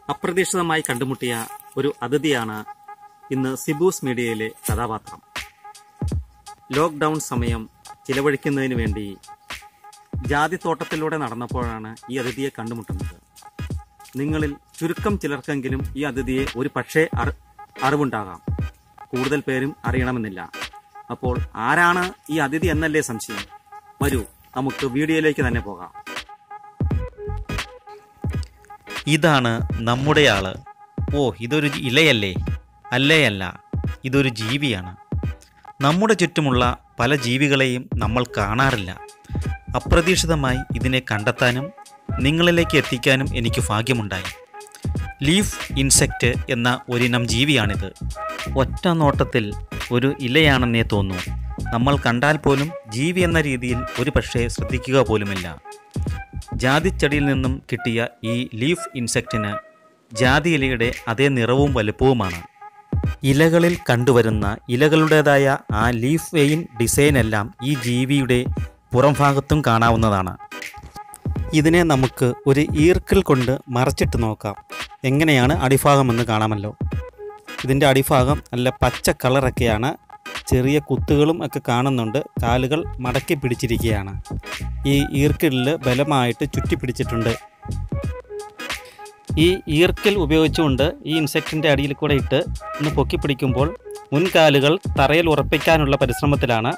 അപ്രതീക്ഷിതമായി കണ്ടുമുട്ടിയ ഒരു അതിഥിയാണ് ഇന്ന് സിബൂസ് മീഡിയയിലെ കഥാപാത്രം ലോക്ക്ഡൗൺ സമയം ചിലവഴിക്കുന്നതിന് വേണ്ടി ജാതിത്തോട്ടത്തിലൂടെ നടന്നപ്പോഴാണ് ഈ അതിഥിയെ കണ്ടുമുട്ടുന്നത് നിങ്ങളിൽ ചുരുക്കം ചിലർക്കെങ്കിലും ഈ അതിഥിയെ ഒരു പക്ഷേ അറി- അറിവുണ്ടാകാം കൂടുതൽ പേരും അറിയണമെന്നില്ല അപ്പോൾ ആരാണ് ഈ അതിഥി എന്നല്ലേ സംശയം വരൂ നമുക്ക് വീഡിയോയിലേക്ക് തന്നെ പോകാം ഇതാണ് നമ്മുടെ ആള് ഓ ഇതൊരു ഇലയല്ലേ അല്ലേ അല്ല ഇതൊരു ജീവിയാണ് നമ്മുടെ ചുറ്റുമുള്ള പല ജീവികളെയും നമ്മൾ കാണാറില്ല അപ്രതീക്ഷിതമായി ഇതിനെ കണ്ടെത്താനും നിങ്ങളിലേക്ക് എത്തിക്കാനും എനിക്ക് ഭാഗ്യമുണ്ടായി ലീഫ് ഇൻസെക്റ്റ് എന്ന ഒരിനം ജീവിയാണിത് ഒറ്റ നോട്ടത്തിൽ ഒരു ഇലയാണെന്നേ തോന്നൂ നമ്മൾ കണ്ടാൽ പോലും ജീവി എന്ന രീതിയിൽ ഒരു പക്ഷേ ശ്രദ്ധിക്കുക പോലുമില്ല ജാതിച്ചെടിയിൽ നിന്നും കിട്ടിയ ഈ ലീഫ് ഇൻസെക്റ്റിന് ജാതി ഇലയുടെ അതേ നിറവും വലുപ്പവുമാണ് ഇലകളിൽ കണ്ടുവരുന്ന ഇലകളുടേതായ ആ ലീഫ് വെയിൻ ഡിസൈൻ എല്ലാം ഈ ജീവിയുടെ പുറംഭാഗത്തും കാണാവുന്നതാണ് ഇതിനെ നമുക്ക് ഒരു ഈർക്കിൽ കൊണ്ട് മറച്ചിട്ട് നോക്കാം എങ്ങനെയാണ് അടിഭാഗമെന്ന് കാണാമല്ലോ ഇതിൻ്റെ അടിഭാഗം നല്ല പച്ച കളറൊക്കെയാണ് ചെറിയ കുത്തുകളും ഒക്കെ കാണുന്നുണ്ട് കാലുകൾ മടക്കി പിടിച്ചിരിക്കുകയാണ് ഈ ഈർക്കിലിൽ ബലമായിട്ട് ചുറ്റി പിടിച്ചിട്ടുണ്ട് ഈ ഈർക്കിൽ ഉപയോഗിച്ചുകൊണ്ട് ഈ ഇൻസെക്റ്റിൻ്റെ അടിയിൽ കൂടെ ഇട്ട് ഒന്ന് പൊക്കി പിടിക്കുമ്പോൾ മുൻകാലുകൾ തറയിൽ ഉറപ്പിക്കാനുള്ള പരിശ്രമത്തിലാണ്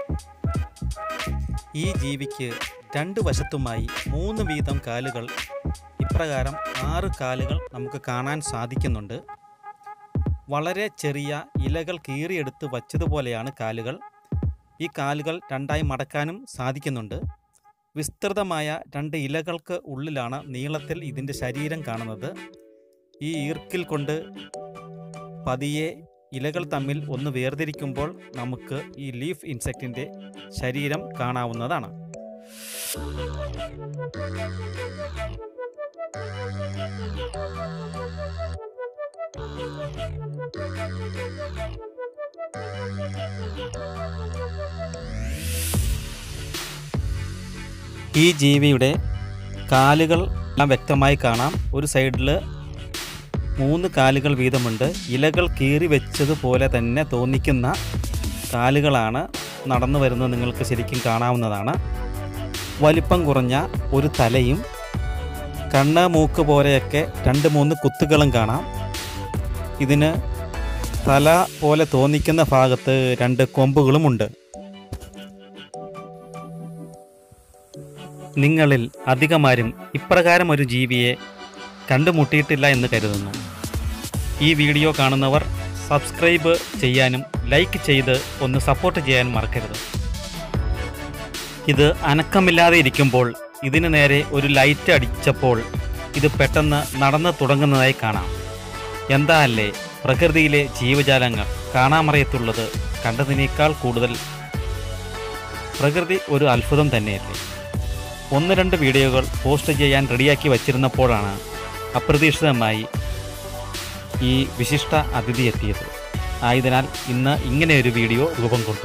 ഈ ജീവിക്ക് രണ്ട് വശത്തുമായി മൂന്ന് വീതം കാലുകൾ ഇപ്രകാരം ആറ് കാലുകൾ നമുക്ക് കാണാൻ സാധിക്കുന്നുണ്ട് വളരെ ചെറിയ ഇലകൾ കീറിയെടുത്ത് വച്ചതുപോലെയാണ് കാലുകൾ ഈ കാലുകൾ രണ്ടായി മടക്കാനും സാധിക്കുന്നുണ്ട് വിസ്തൃതമായ രണ്ട് ഇലകൾക്ക് ഉള്ളിലാണ് നീളത്തിൽ ഇതിൻ്റെ ശരീരം കാണുന്നത് ഈ ഈർക്കിൽ കൊണ്ട് പതിയെ ഇലകൾ തമ്മിൽ ഒന്ന് വേർതിരിക്കുമ്പോൾ നമുക്ക് ഈ ലീഫ് ഇൻസെക്റ്റിൻ്റെ ശരീരം കാണാവുന്നതാണ് ഈ ജീവിയുടെ കാലുകൾ എല്ലാം വ്യക്തമായി കാണാം ഒരു സൈഡിൽ മൂന്ന് കാലുകൾ വീതമുണ്ട് ഇലകൾ കീറി വെച്ചതുപോലെ തന്നെ തോന്നിക്കുന്ന കാലുകളാണ് നടന്നു വരുന്നത് നിങ്ങൾക്ക് ശരിക്കും കാണാവുന്നതാണ് വലിപ്പം കുറഞ്ഞ ഒരു തലയും കണ്ണ് മൂക്ക് പോലെയൊക്കെ രണ്ട് മൂന്ന് കുത്തുകളും കാണാം ഇതിന് തല പോലെ തോന്നിക്കുന്ന ഭാഗത്ത് രണ്ട് കൊമ്പുകളുമുണ്ട് നിങ്ങളിൽ അധികമാരും ഇപ്രകാരം ഒരു ജീവിയെ കണ്ടുമുട്ടിയിട്ടില്ല എന്ന് കരുതുന്നു ഈ വീഡിയോ കാണുന്നവർ സബ്സ്ക്രൈബ് ചെയ്യാനും ലൈക്ക് ചെയ്ത് ഒന്ന് സപ്പോർട്ട് ചെയ്യാനും മറക്കരുത് ഇത് അനക്കമില്ലാതെ ഇരിക്കുമ്പോൾ ഇതിന് നേരെ ഒരു ലൈറ്റ് അടിച്ചപ്പോൾ ഇത് പെട്ടെന്ന് നടന്നു തുടങ്ങുന്നതായി കാണാം എന്താ അല്ലേ പ്രകൃതിയിലെ ജീവജാലങ്ങൾ കാണാമറയത്തുള്ളത് കണ്ടതിനേക്കാൾ കൂടുതൽ പ്രകൃതി ഒരു അത്ഭുതം തന്നെയല്ലേ ഒന്ന് രണ്ട് വീഡിയോകൾ പോസ്റ്റ് ചെയ്യാൻ റെഡിയാക്കി വച്ചിരുന്നപ്പോഴാണ് അപ്രതീക്ഷിതമായി ഈ വിശിഷ്ട അതിഥി എത്തിയത് ആയതിനാൽ ഇന്ന് ഇങ്ങനെ ഒരു വീഡിയോ രൂപം കൊണ്ടു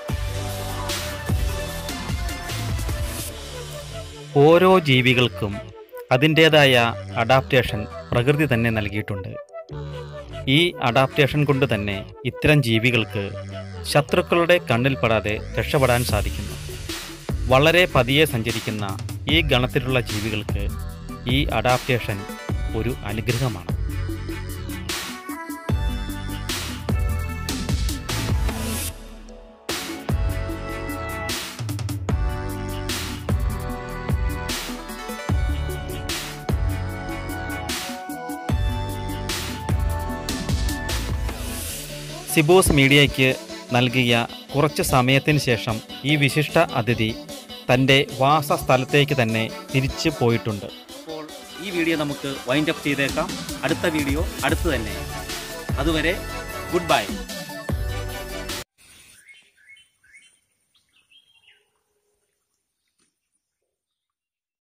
ഓരോ ജീവികൾക്കും അതിൻ്റേതായ അഡാപ്റ്റേഷൻ പ്രകൃതി തന്നെ നൽകിയിട്ടുണ്ട് ഈ അഡാപ്റ്റേഷൻ കൊണ്ട് തന്നെ ഇത്തരം ജീവികൾക്ക് ശത്രുക്കളുടെ കണ്ണിൽപ്പെടാതെ രക്ഷപ്പെടാൻ സാധിക്കുന്നു വളരെ പതിയെ സഞ്ചരിക്കുന്ന ഈ ഗണത്തിലുള്ള ജീവികൾക്ക് ഈ അഡാപ്റ്റേഷൻ ഒരു അനുഗ്രഹമാണ് സിബോസ് മീഡിയയ്ക്ക് നൽകിയ കുറച്ച് സമയത്തിന് ശേഷം ഈ വിശിഷ്ട അതിഥി തൻ്റെ വാസസ്ഥലത്തേക്ക് തന്നെ തിരിച്ചു പോയിട്ടുണ്ട് അപ്പോൾ ഈ വീഡിയോ നമുക്ക് വൈൻഡ് അപ്പ് ചെയ്തേക്കാം അടുത്ത വീഡിയോ അടുത്ത് തന്നെ അതുവരെ ഗുഡ് ബൈ